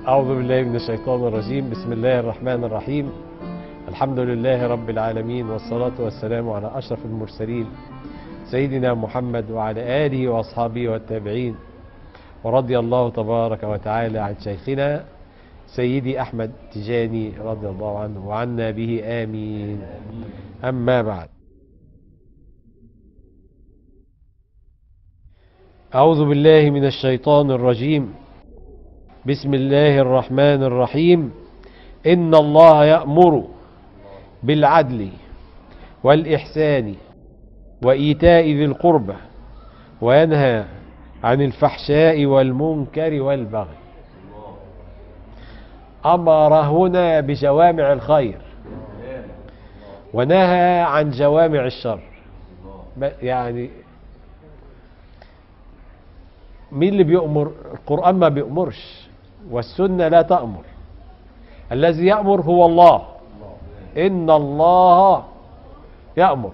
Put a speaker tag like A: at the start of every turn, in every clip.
A: أعوذ بالله من الشيطان الرجيم بسم الله الرحمن الرحيم الحمد لله رب العالمين والصلاة والسلام على أشرف المرسلين سيدنا محمد وعلى آله وأصحابه والتابعين ورضي الله تبارك وتعالى عن شيخنا سيدي أحمد تجاني رضي الله عنه وعنا به آمين أما بعد أعوذ بالله من الشيطان الرجيم بسم الله الرحمن الرحيم إن الله يأمر بالعدل والإحسان وإيتاء ذي القربى وينهى عن الفحشاء والمنكر والبغي أمر هنا بجوامع الخير ونهى عن جوامع الشر يعني مين اللي بيأمر القرآن ما بيأمرش والسنة لا تأمر الذي يأمر هو الله إن الله يأمر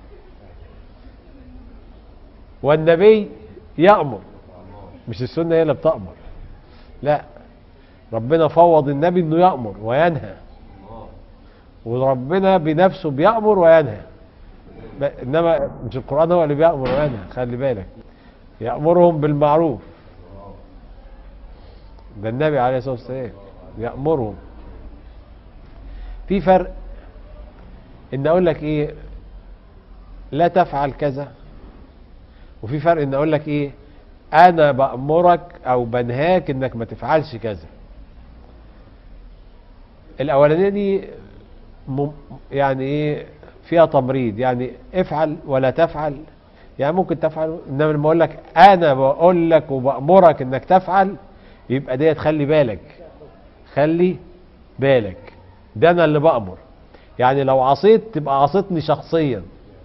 A: والنبي يأمر مش السنة هي اللي بتأمر لا ربنا فوض النبي انه يأمر وينهى وربنا بنفسه بيأمر وينهى انما مش القرآن هو اللي بيأمر وينهى خلي بالك يأمرهم بالمعروف ده النبي عليه الصلاة والسلام يأمرهم في فرق ان اقول لك ايه لا تفعل كذا وفي فرق ان اقول لك ايه انا بأمرك او بنهاك انك ما تفعلش كذا الاولانيه دي مم يعني ايه فيها تمريض يعني افعل ولا تفعل يعني ممكن تفعل انما لما اقول لك انا بقول لك وبامرك انك تفعل يبقى ديت خلي بالك خلي بالك ده انا اللي بامر يعني لو عصيت تبقى عصيتني شخصيا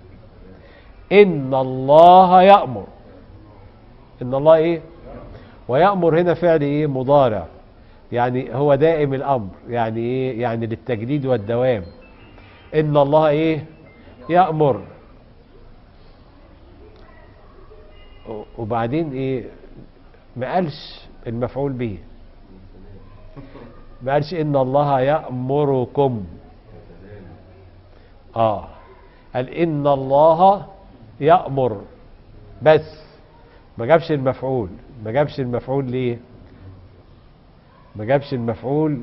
A: ان الله يامر ان الله ايه ويامر هنا فعل ايه مضارع يعني هو دائم الامر يعني ايه يعني للتجديد والدوام ان الله ايه يامر وبعدين ايه ما قالش المفعول به ما قالش ان الله يأمركم اه قال ان الله يأمر بس ما جابش المفعول ما جابش المفعول ليه ما جابش المفعول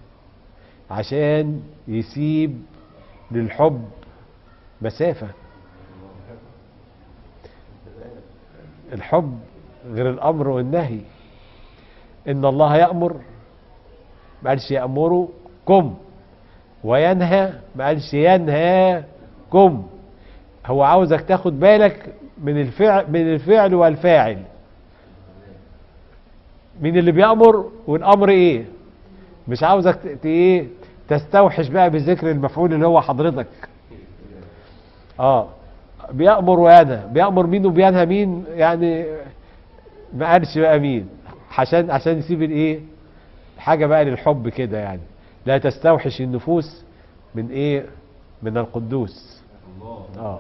A: عشان يسيب للحب مسافة الحب غير الأمر والنهي إن الله يأمر ما قالش يأمركم وينهى ما قالش ينهاكم هو عاوزك تاخد بالك من الفعل من الفعل والفاعل مين اللي بيأمر والأمر إيه مش عاوزك ايه تستوحش بقى بذكر المفعول اللي هو حضرتك اه بيأمر وينهى بيأمر مين وبينهى مين يعني ما قالش بقى مين عشان عشان يسيب الايه حاجه بقى للحب كده يعني لا تستوحش النفوس من ايه من القدوس اه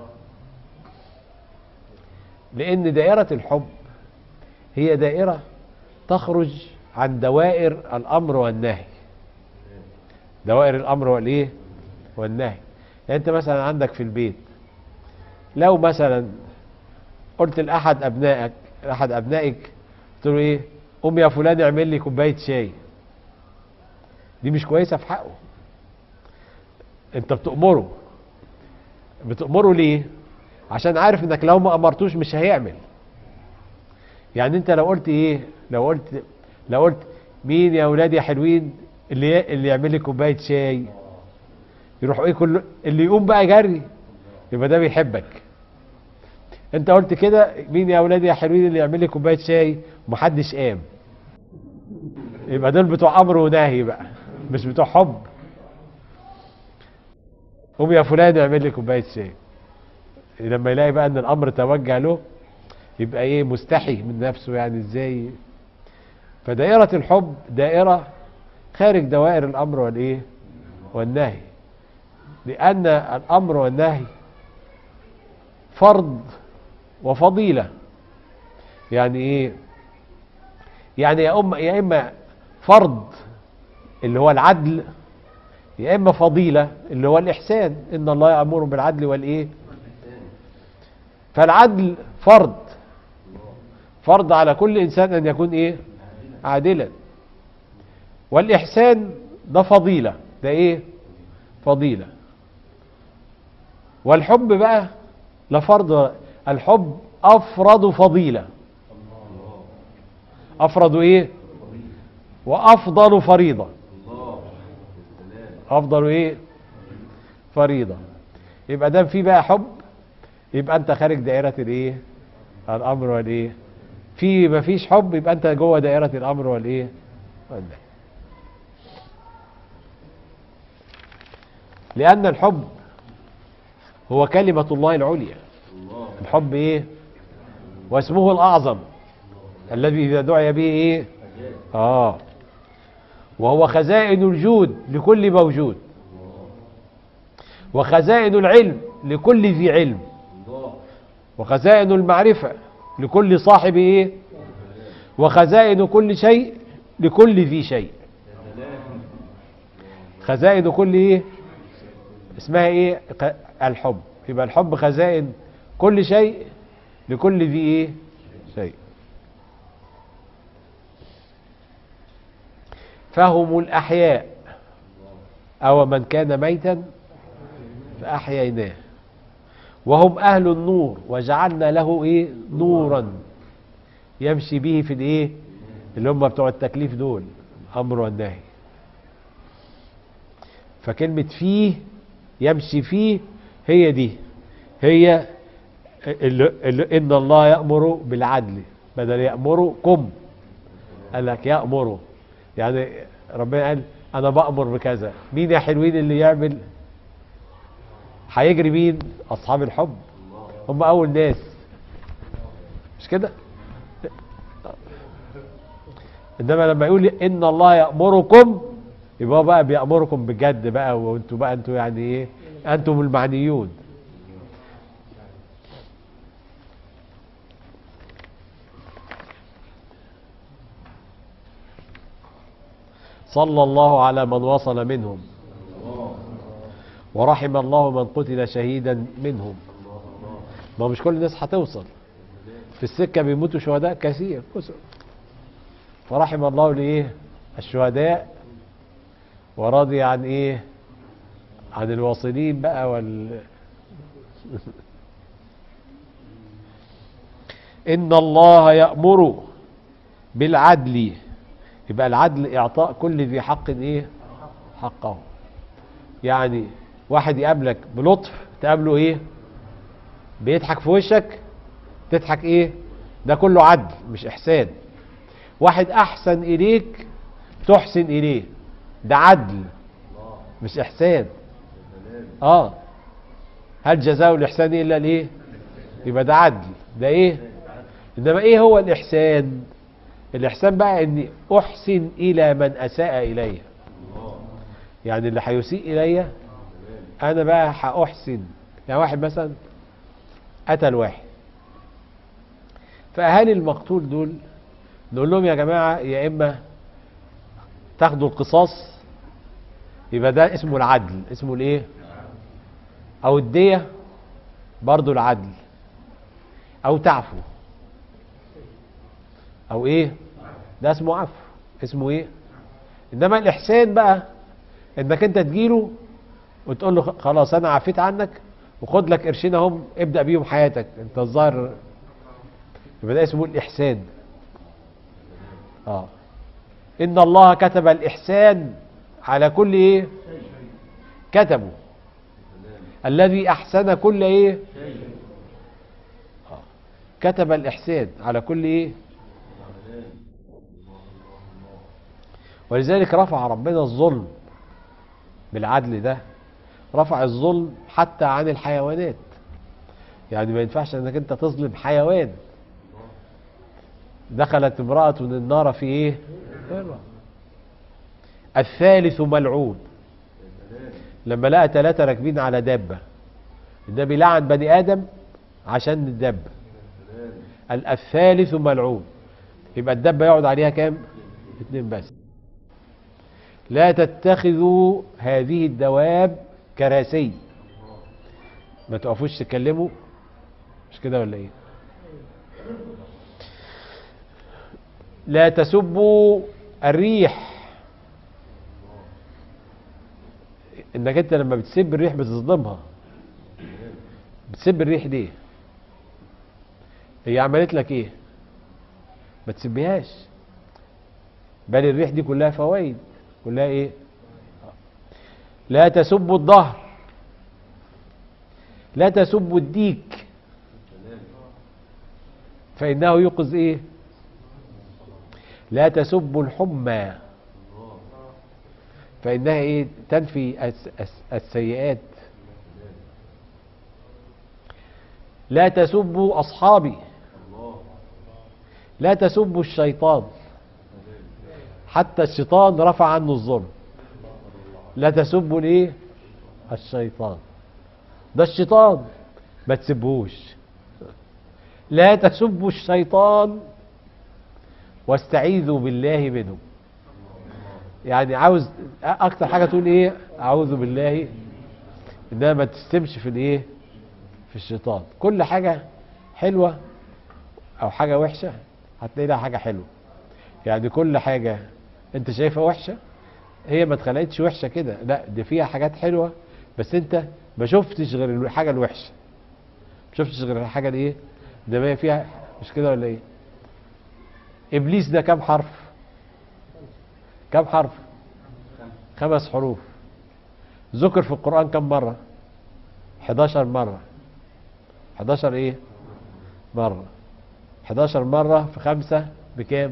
A: لان دائره الحب هي دائره تخرج عن دوائر الامر والنهي دوائر الامر والايه والنهي يعني انت مثلا عندك في البيت لو مثلا قلت لاحد ابنائك احد ابنائك قلت له ايه قوم يا فلان اعمل لي كوبايه شاي دي مش كويسه في حقه انت بتأمره بتأمره ليه عشان عارف انك لو ما امرتوش مش هيعمل يعني انت لو قلت ايه لو قلت لو قلت مين يا اولاد يا حلوين اللي اللي يعمل لي كوبايه شاي يروح ايه كل اللي يقوم بقى جري يبقى ده بيحبك انت قلت كده مين يا اولاد يا حلوين اللي يعمل لي كوبايه شاي ومحدش قام يبقى دول بتوع امر ونهي بقى مش بتوع حب قوم يا فلان اعمل لي كوبايه شاي لما يلاقي بقى ان الامر توجه له يبقى ايه مستحي من نفسه يعني ازاي فدائرة الحب دائرة خارج دوائر الامر والايه والنهي لان الامر والنهي فرض وفضيلة يعني ايه يعني يا أم يا إما فرض اللي هو العدل يا اما فضيله اللي هو الاحسان ان الله يامر بالعدل والايه فالعدل فرض فرض على كل انسان ان يكون ايه عادلا والاحسان ده فضيله ده ايه فضيله والحب بقى لا فرض الحب افرض فضيله افرض ايه وافضل فريضه افضل ايه فريضه يبقى دام في بقى حب يبقى انت خارج دائره الايه الامر والايه في مفيش حب يبقى انت جوه دائره الامر والايه والنهي لان الحب هو كلمه الله العليا الحب ايه واسمه الاعظم الذي اذا دعي به ايه اه وهو خزائن الجود لكل موجود وخزائن العلم لكل ذي علم وخزائن المعرفة لكل صاحب ايه وخزائن كل شيء لكل ذي شيء خزائن كل ايه اسمها ايه ق- الحب يبقى الحب خزائن كل شيء لكل ذي ايه شيء فهم الأحياء أو من كان ميتا فأحييناه وهم أهل النور وجعلنا له إيه نورا يمشي به في الإيه اللي هم بتوع التكليف دول أمر والنهي فكلمة فيه يمشي فيه هي دي هي اللي اللي إن الله يأمر بالعدل بدل يأمركم قال لك يأمره يعني ربنا قال انا بأمر بكذا مين يا حلوين اللي يعمل هيجري مين اصحاب الحب هم اول ناس مش كده انما لما يقول ان الله يأمركم يبقى هو بقى بيأمركم بجد بقى وانتوا بقى انتوا يعني ايه انتم المعنيون صلى الله على من وصل منهم ورحم الله من قتل شهيدا منهم ما مش كل الناس هتوصل في السكة بيموتوا شهداء كثير كثر فرحم الله لإيه الشهداء ورضي عن إيه عن الواصلين بقى وال إن الله يأمر بالعدل يبقى العدل إعطاء كل ذي حق إيه حقه يعني واحد يقابلك بلطف تقابله إيه بيضحك في وشك تضحك إيه ده كله عدل مش إحسان واحد أحسن إليك تحسن إليه ده عدل مش إحسان آه هل جزاء الإحسان إلا الإيه يبقى ده عدل ده إيه إنما إيه هو الإحسان الإحسان بقى إني أحسن إلى من أساء إلي يعني اللي هيسيء إلي أنا بقى هأحسن يعني واحد مثلا قتل واحد فأهالي المقتول دول نقول لهم يا جماعة يا إما تاخدوا القصاص يبقى ده اسمه العدل اسمه الايه او الدية برضو العدل او تعفو او ايه ده اسمه عفو اسمه ايه انما الاحسان بقى انك انت تجيله وتقول له خلاص انا عفيت عنك وخد لك قرشين اهم ابدا بيهم حياتك انت الظاهر يبقى ده اسمه الاحسان اه ان الله كتب الاحسان على كل ايه كتبه الذي احسن كل ايه آه. كتب الاحسان على كل ايه ولذلك رفع ربنا الظلم بالعدل ده رفع الظلم حتى عن الحيوانات يعني ما ينفعش انك انت تظلم حيوان دخلت امرأة النار في ايه الثالث ملعون لما لقى ثلاثة راكبين على دابة النبي لعن بني آدم عشان الدابة قال الثالث ملعون يبقى الدابة يقعد عليها كام اتنين بس لا تتخذوا هذه الدواب كراسي ما تقفوش تكلموا مش كده ولا ايه لا تسبوا الريح انك انت لما بتسب الريح بتصدمها بتسب الريح دي هي عملت لك ايه ما تسبيهاش بل الريح دي كلها فوائد كلها ايه لا تسبوا الظهر لا تسبوا الديك فإنه يوقظ ايه لا تسبوا الحمى فإنها ايه تنفي الس- الس- السيئات لا تسبوا أصحابي لا تسبوا الشيطان حتى الشيطان رفع عنه الظلم لا تسبوا الايه الشيطان ده الشيطان ما تسبوش لا تسبوا الشيطان واستعيذوا بالله منه يعني عاوز اكتر حاجه تقول ايه اعوذ بالله انما ما تستمش في الايه في الشيطان كل حاجه حلوه او حاجه وحشه هتلاقي لها حاجه حلوه يعني كل حاجه انت شايفها وحشه هي ما اتخلقتش وحشه كده لا دي فيها حاجات حلوه بس انت ما شفتش غير الحاجه الوحشه ما شفتش غير الحاجه الايه ده ما هي فيها مش كده ولا ايه ابليس ده كام حرف كام حرف خمس حروف ذكر في القرآن كم مرة 11 مرة 11 ايه مرة 11 مرة في خمسة بكام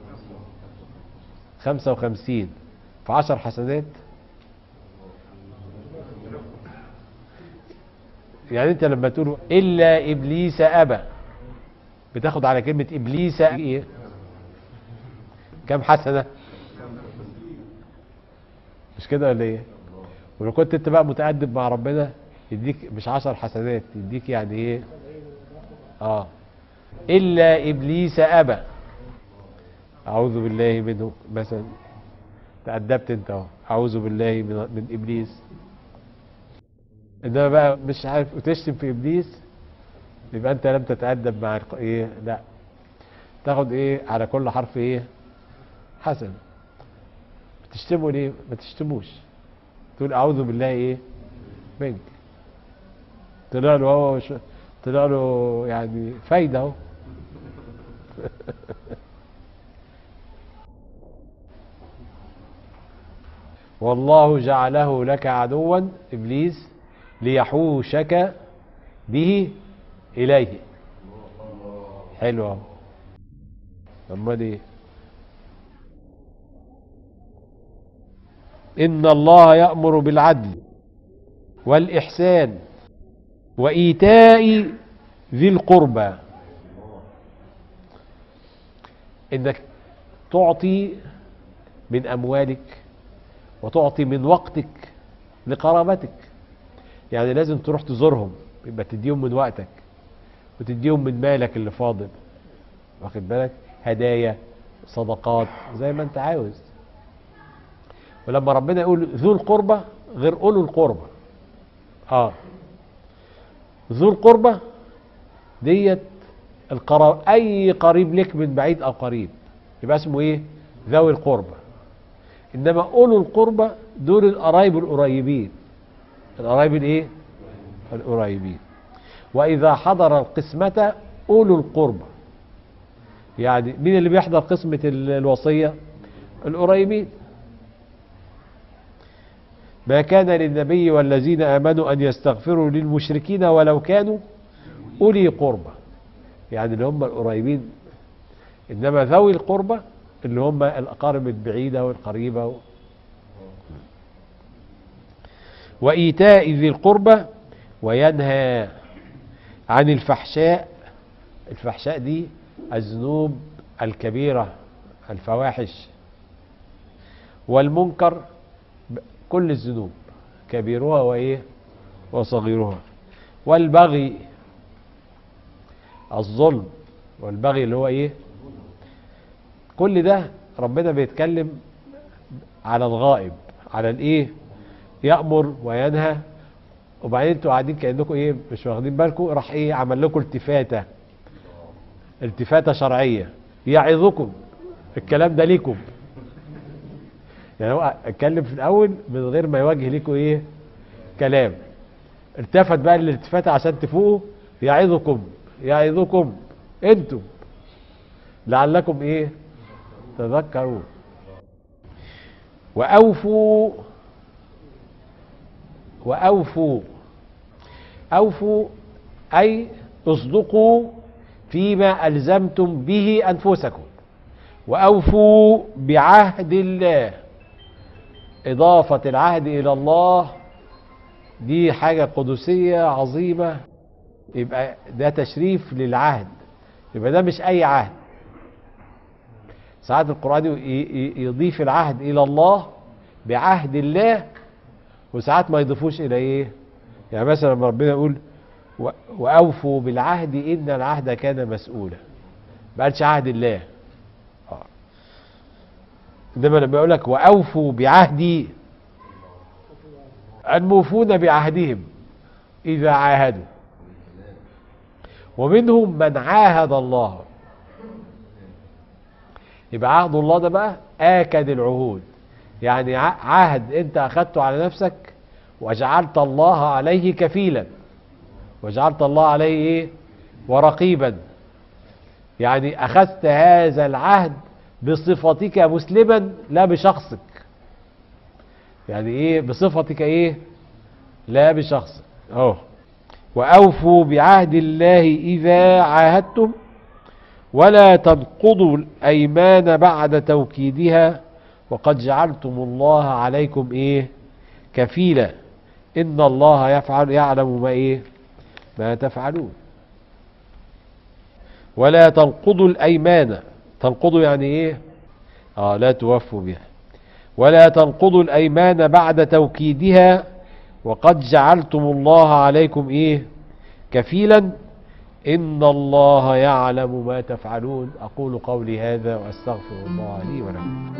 A: 55 في 10 حسنات يعني انت لما تقول الا ابليس ابى بتاخد على كلمة ابليس ايه كم حسنة مش كده ولا ايه ولو كنت انت بقى متأدب مع ربنا يديك مش عشر حسنات يديك يعني ايه اه الا ابليس ابى اعوذ بالله منه مثلا تأدبت انت اهو اعوذ بالله من, من ابليس انما بقى مش عارف وتشتم في ابليس يبقى انت لم تتأدب مع الق- ايه لا تاخد ايه على كل حرف ايه حسن بتشتموا ليه ما تشتموش تقول اعوذ بالله ايه منك طلع له هو ش- طلع له يعني فايده اهو والله جعله لك عدوا ابليس ليحوشك به اليه حلو اهو امال ايه إن الله يأمر بالعدل والإحسان وإيتاء ذي القربى إنك تعطي من أموالك وتعطي من وقتك لقرابتك يعني لازم تروح تزورهم يبقى تديهم من وقتك وتديهم من مالك اللي فاضل واخد بالك هدايا صدقات زي ما انت عاوز ولما ربنا يقول ذو القربة غير أولو القربة اه ذو القربة ديت القرا... أي قريب لك من بعيد أو قريب يبقى اسمه إيه ذوي القربة إنما أولو القربة دول القرايب القريبين القرايب الإيه القريبين وإذا حضر القسمة أولو القربة يعني مين اللي بيحضر قسمة ال- الوصية القريبين ما كان للنبي والذين آمنوا أن يستغفروا للمشركين ولو كانوا أولي قربة يعني اللي هم القريبين إنما ذوي القربة اللي هم الأقارب البعيدة والقريبة و... وإيتاء ذي القربة وينهى عن الفحشاء الفحشاء دي الذنوب الكبيرة الفواحش والمنكر ب- كل الذنوب كبيرها وايه وصغيرها والبغي الظلم والبغي اللي هو ايه كل ده ربنا بيتكلم على الغائب على الايه يأمر وينهى وبعدين انتوا قاعدين كأنكم ايه مش واخدين بالكم راح ايه عمل لكم التفاتة التفاتة شرعية يعظكم الكلام ده ليكم يعني هو اتكلم في الاول من غير ما يوجه لكم ايه كلام التفت بقى الالتفات عشان تفوقوا يعظكم يعظكم انتم لعلكم ايه تذكرون واوفوا واوفوا اوفوا اي اصدقوا فيما الزمتم به انفسكم واوفوا بعهد الله اضافه العهد الى الله دي حاجه قدسيه عظيمه يبقى ده تشريف للعهد يبقى ده مش اي عهد ساعات القرآن ي- ي- يضيف العهد إلى الله بعهد الله وساعات ما يضيفوش إلى إيه يعني مثلا لما ربنا يقول و- وأوفوا بالعهد إن العهد كان مسؤولا ما قالش عهد الله آه. إنما لما يقول لك وأوفوا بعهدي الموفون بعهدهم إذا عاهدوا ومنهم من عاهد الله يبقى عهد الله ده بقى آكد العهود يعني ع- عهد انت اخدته على نفسك وجعلت الله عليه كفيلا وجعلت الله عليه ايه ورقيبا يعني اخذت هذا العهد بصفتك مسلما لا بشخصك يعني ايه بصفتك ايه لا بشخصك اهو واوفوا بعهد الله اذا عاهدتم ولا تنقضوا الايمان بعد توكيدها وقد جعلتم الله عليكم ايه كفيلا ان الله يفعل يعلم ما ايه ما تفعلون ولا تنقضوا الايمان تنقضوا يعني ايه اه لا توفوا بها ولا تنقضوا الايمان بعد توكيدها وقد جعلتم الله عليكم ايه كفيلا ان الله يعلم ما تفعلون اقول قولي هذا واستغفر الله لي ولكم